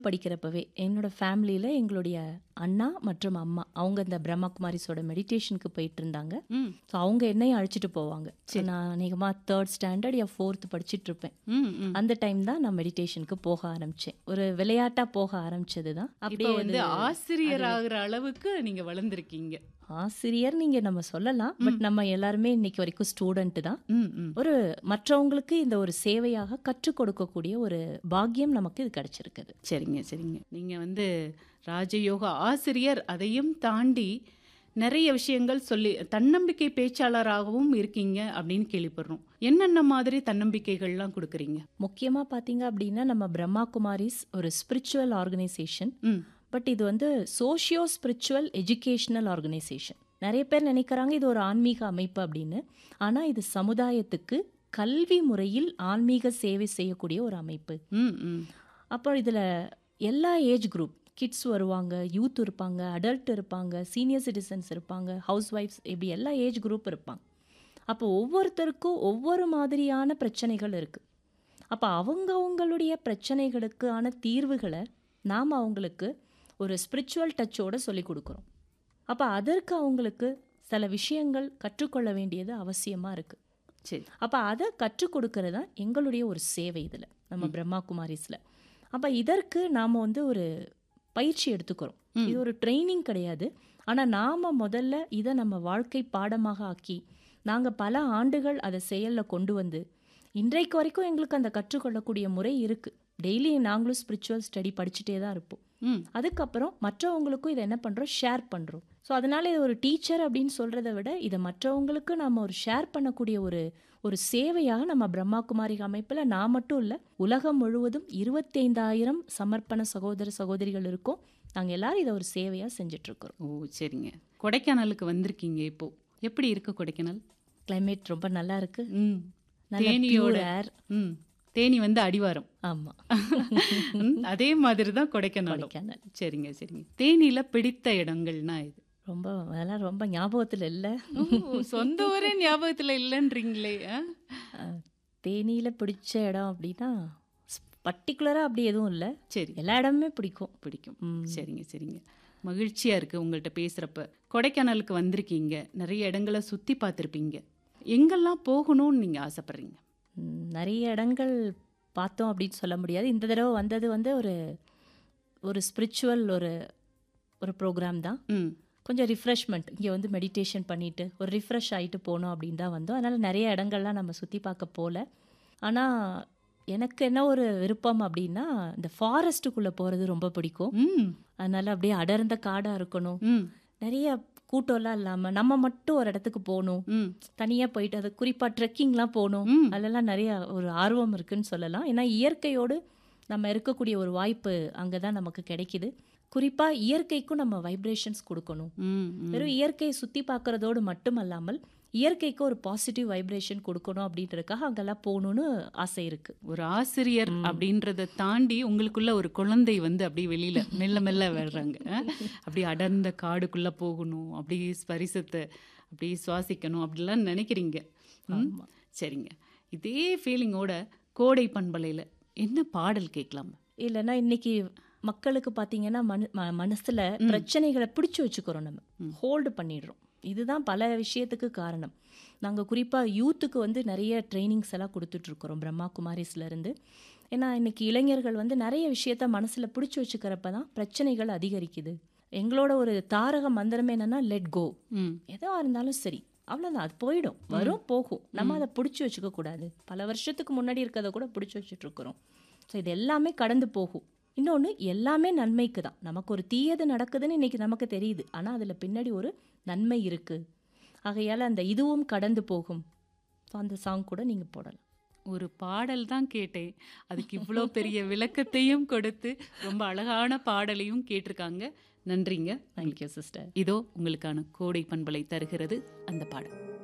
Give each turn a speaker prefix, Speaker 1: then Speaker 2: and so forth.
Speaker 1: படிக்கிறப்பவே என்னோட ஃபேமிலியில் எங்களுடைய அண்ணா மற்றும் அம்மா அவங்க இந்த பிரம்மகுமாரிஸோட மெடிடேஷனுக்கு போயிட்டு இருந்தாங்க
Speaker 2: ம்
Speaker 1: ஸோ அவங்க என்னையும் அழைச்சிட்டு போவாங்க So, நான் அநேகமாக தேர்ட் ஸ்டாண்டர்ட் யா ஃபோர்த் படிச்சிட்டு இருப்பேன்
Speaker 2: ம் ம்
Speaker 1: அந்த டைம் தான் நான் மெடிடேஷனுக்கு போக ஆரம்பிச்சேன் ஒரு விளையாட்டா போக ஆரம்பிச்சது தான்
Speaker 2: இப்போ
Speaker 1: அப்படியே
Speaker 2: வந்து
Speaker 1: அது-
Speaker 2: ஆசிரியர் ஆகுற அளவுக்கு நீங்க வளர்ந்துருக்கீங்க
Speaker 1: ஆசிரியர் நீங்க நம்ம சொல்லலாம் பட் நம்ம எல்லாருமே இன்னைக்கு வரைக்கும் ஸ்டூடெண்ட் தான்
Speaker 2: ம் ம்
Speaker 1: ஒரு மற்றவங்களுக்கு இந்த ஒரு சேவையாக கற்றுக் கொடுக்கக்கூடிய ஒரு பாக்கியம் நமக்கு இது கிடைச்சிருக்குது
Speaker 2: சரிங்க சரிங்க நீங்க வந்து ராஜயோக ஆசிரியர் அதையும் தாண்டி நிறைய விஷயங்கள் சொல்லி தன்னம்பிக்கை பேச்சாளராகவும் இருக்கீங்க அப்படின்னு கேள்விப்படுறோம் என்னென்ன மாதிரி தன்னம்பிக்கைகள்லாம் கொடுக்குறீங்க
Speaker 1: முக்கியமா பாத்தீங்க அப்படின்னா நம்ம பிரம்மா குமாரிஸ் ஒரு ஸ்பிரிச்சுவல் ஆர்கனைசேஷன்
Speaker 2: ம்
Speaker 1: பட் இது வந்து சோஷியோ ஸ்பிரிச்சுவல் எஜுகேஷனல் ஆர்கனைசேஷன் நிறைய பேர் நினைக்கிறாங்க இது ஒரு ஆன்மீக அமைப்பு அப்படின்னு ஆனால் இது சமுதாயத்துக்கு கல்வி முறையில் ஆன்மீக சேவை செய்யக்கூடிய ஒரு அமைப்பு
Speaker 2: ம் ம்
Speaker 1: அப்போ இதில் எல்லா ஏஜ் குரூப் கிட்ஸ் வருவாங்க யூத் இருப்பாங்க அடல்ட் இருப்பாங்க சீனியர் சிட்டிசன்ஸ் இருப்பாங்க ஹவுஸ் ஒய்ஃப்ஸ் இப்படி எல்லா ஏஜ் குரூப் இருப்பாங்க அப்போ ஒவ்வொருத்தருக்கும் ஒவ்வொரு மாதிரியான பிரச்சனைகள் இருக்குது அப்போ அவங்கவங்களுடைய பிரச்சனைகளுக்கான தீர்வுகளை நாம் அவங்களுக்கு ஒரு ஸ்பிரிச்சுவல் டச்சோட சொல்லி கொடுக்குறோம் அப்போ அதற்கு அவங்களுக்கு சில விஷயங்கள் கற்றுக்கொள்ள வேண்டியது அவசியமாக இருக்குது
Speaker 2: சரி
Speaker 1: அப்போ அதை கற்றுக் கொடுக்கறது தான் எங்களுடைய ஒரு சேவை இதில் நம்ம பிரம்மா குமாரிஸில் அப்போ இதற்கு நாம் வந்து ஒரு பயிற்சி எடுத்துக்கிறோம் இது ஒரு ட்ரைனிங் கிடையாது ஆனால் நாம் முதல்ல இதை நம்ம வாழ்க்கை பாடமாக ஆக்கி நாங்கள் பல ஆண்டுகள் அதை செயலில் கொண்டு வந்து இன்றைக்கு வரைக்கும் எங்களுக்கு அந்த கற்றுக்கொள்ளக்கூடிய முறை இருக்குது டெய்லி நாங்களும் ஸ்பிரிச்சுவல் ஸ்டடி படிச்சுட்டே தான் இருப்போம்
Speaker 2: ம்
Speaker 1: அதுக்கப்புறம் மற்றவங்களுக்கும் இதை என்ன பண்ணுறோம் ஷேர் பண்ணுறோம் ஸோ அதனால இது ஒரு டீச்சர் அப்படின்னு சொல்கிறத விட இதை மற்றவங்களுக்கு நம்ம ஒரு ஷேர் பண்ணக்கூடிய ஒரு ஒரு சேவையாக நம்ம பிரம்மாகுமாரி அமைப்பில் நான் மட்டும் இல்லை உலகம் முழுவதும் இருபத்தைந்தாயிரம் சமர்ப்பண சகோதர சகோதரிகள் இருக்கோம் நாங்கள் எல்லாரும் இதை ஒரு சேவையாக செஞ்சிட்ருக்கிறோம்
Speaker 2: ஓ சரிங்க கொடைக்கானலுக்கு வந்திருக்கீங்க இப்போ எப்படி இருக்கு கொடைக்கானல்
Speaker 1: கிளைமேட் ரொம்ப நல்லா இருக்கு
Speaker 2: ம்
Speaker 1: நல்ல
Speaker 2: தேனியோட
Speaker 1: pure air.
Speaker 2: ம் தேனி வந்து அடிவாரம்
Speaker 1: ஆமாம்
Speaker 2: ம், அதே மாதிரி தான் கொடைக்கானலும்
Speaker 1: கொடைக்கானல்
Speaker 2: சரிங்க சரிங்க தேனியில பிடித்த இடங்கள்னா இது
Speaker 1: ரொம்ப அதெல்லாம் ரொம்ப ஞாபகத்தில் இல்லை
Speaker 2: ஓ, சொந்த ஊரே ஞாபகத்துல இல்லைன்றீங்களே ஆ?
Speaker 1: தேனியில் பிடிச்ச இடம் அப்படின்னா பர்டிகுலராக அப்படி எதுவும் இல்லை
Speaker 2: சரி
Speaker 1: எல்லா இடமுமே பிடிக்கும்
Speaker 2: பிடிக்கும்
Speaker 1: ம்.
Speaker 2: சரிங்க சரிங்க மகிழ்ச்சியா இருக்கு உங்கள்கிட்ட பேசுறப்ப கொடைக்கானலுக்கு வந்திருக்கீங்க நிறைய இடங்களை சுத்தி பார்த்துருப்பீங்க எங்கெல்லாம் போகணும்னு நீங்க ஆசைப்படுறீங்க
Speaker 1: ம், நிறைய இடங்கள் பார்த்தோம் அப்படின்னு சொல்ல முடியாது இந்த தடவை வந்தது வந்து ஒரு ஒரு ஸ்பிரிச்சுவல் ஒரு ஒரு ப்ரோக்ராம் தான்
Speaker 2: ம்
Speaker 1: கொஞ்சம் ரிஃப்ரெஷ்மெண்ட் இங்கே வந்து மெடிடேஷன் பண்ணிட்டு ஒரு ரிஃப்ரெஷ் ஆகிட்டு போனோம் அப்படின்னு தான் வந்தோம் அதனால் நிறைய இடங்கள்லாம் நம்ம சுற்றி பார்க்க போகல ஆனால் எனக்கு என்ன ஒரு விருப்பம் அப்படின்னா இந்த ஃபாரஸ்ட்டுக்குள்ளே போகிறது ரொம்ப பிடிக்கும்
Speaker 2: ம்
Speaker 1: அதனால் அப்படியே அடர்ந்த காடாக இருக்கணும்
Speaker 2: ம்
Speaker 1: நிறைய கூட்டம்லாம் இல்லாமல் நம்ம மட்டும் ஒரு இடத்துக்கு போகணும்
Speaker 2: ம்
Speaker 1: தனியாக போயிட்டு அது குறிப்பாக ட்ரெக்கிங்லாம் போகணும்
Speaker 2: ம்.
Speaker 1: அதெல்லாம் நிறைய ஒரு ஆர்வம் இருக்குன்னு சொல்லலாம் ஏன்னா இயற்கையோடு நம்ம இருக்கக்கூடிய ஒரு வாய்ப்பு அங்கே தான் நமக்கு கிடைக்குது குறிப்பாக இயற்கைக்கும் நம்ம வைப்ரேஷன்ஸ் கொடுக்கணும்
Speaker 2: ம் ம்.
Speaker 1: வெறும் இயற்கையை சுற்றி பார்க்கறதோடு மட்டுமல்லாமல் இயற்கைக்கு ஒரு பாசிட்டிவ் வைப்ரேஷன் கொடுக்கணும் அப்படின்றதுக்காக அங்கெல்லாம் போகணுன்னு ஆசை இருக்குது
Speaker 2: ஒரு ஆசிரியர் அப்படின்றத தாண்டி உங்களுக்குள்ள ஒரு குழந்தை வந்து அப்படியே வெளியில மெல்ல மெல்ல வர்றாங்க அஹ்? அப்படியே அடர்ந்த காடுக்குள்ள போகணும் அப்படியே ஸ்பரிசத்தை அப்படியே சுவாசிக்கணும் அப்படிலாம் நினைக்கிறீங்க ம்? சரிங்க இதே ஃபீலிங்கோட கோடை பண்பலையில என்ன பாடல் கேட்கலாம்
Speaker 1: இல்லைன்னா இன்னைக்கு மக்களுக்கு பார்த்தீங்கன்னா மனு ம- மனசுல பிரச்சனைகளை பிடிச்சு வச்சுக்கிறோம் நம்ம ஹோல்டு பண்ணிடுறோம் இதுதான் பல விஷயத்துக்கு காரணம் நாங்கள் குறிப்பாக யூத்துக்கு வந்து நிறைய ட்ரைனிங்ஸ் எல்லாம் கொடுத்துட்ருக்குறோம் பிரம்மா குமாரிஸ்ல இருந்து ஏன்னா இன்னைக்கு இளைஞர்கள் வந்து நிறைய விஷயத்த மனசில் பிடிச்சி வச்சுக்கிறப்ப தான் பிரச்சனைகள் அதிகரிக்குது எங்களோட ஒரு தாரக மந்திரமே என்னன்னா லெட் கோ
Speaker 2: ம்
Speaker 1: எதுவாக இருந்தாலும் சரி அவ்வளோதான் அது போயிடும் வரும் போகும் நம்ம அதை பிடிச்சி வச்சுக்க கூடாது பல வருஷத்துக்கு முன்னாடி இருக்கிறத கூட பிடிச்சி வச்சுட்டு இருக்கிறோம் ஸோ இது எல்லாமே கடந்து போகும் இன்னொன்று எல்லாமே நன்மைக்கு தான் நமக்கு ஒரு தீயது நடக்குதுன்னு இன்னைக்கு நமக்கு தெரியுது ஆனால் அதில் பின்னாடி ஒரு நன்மை இருக்குது ஆகையால் அந்த இதுவும் கடந்து போகும் ஸோ அந்த சாங் கூட நீங்கள் போடலாம்
Speaker 2: ஒரு பாடல் தான் கேட்டேன் அதுக்கு இவ்வளோ பெரிய விளக்கத்தையும் கொடுத்து ரொம்ப அழகான பாடலையும் கேட்டிருக்காங்க நன்றிங்க
Speaker 1: தேங்க்யூ சிஸ்டர்
Speaker 2: இதோ உங்களுக்கான கோடை பண்பலை தருகிறது அந்த பாடல்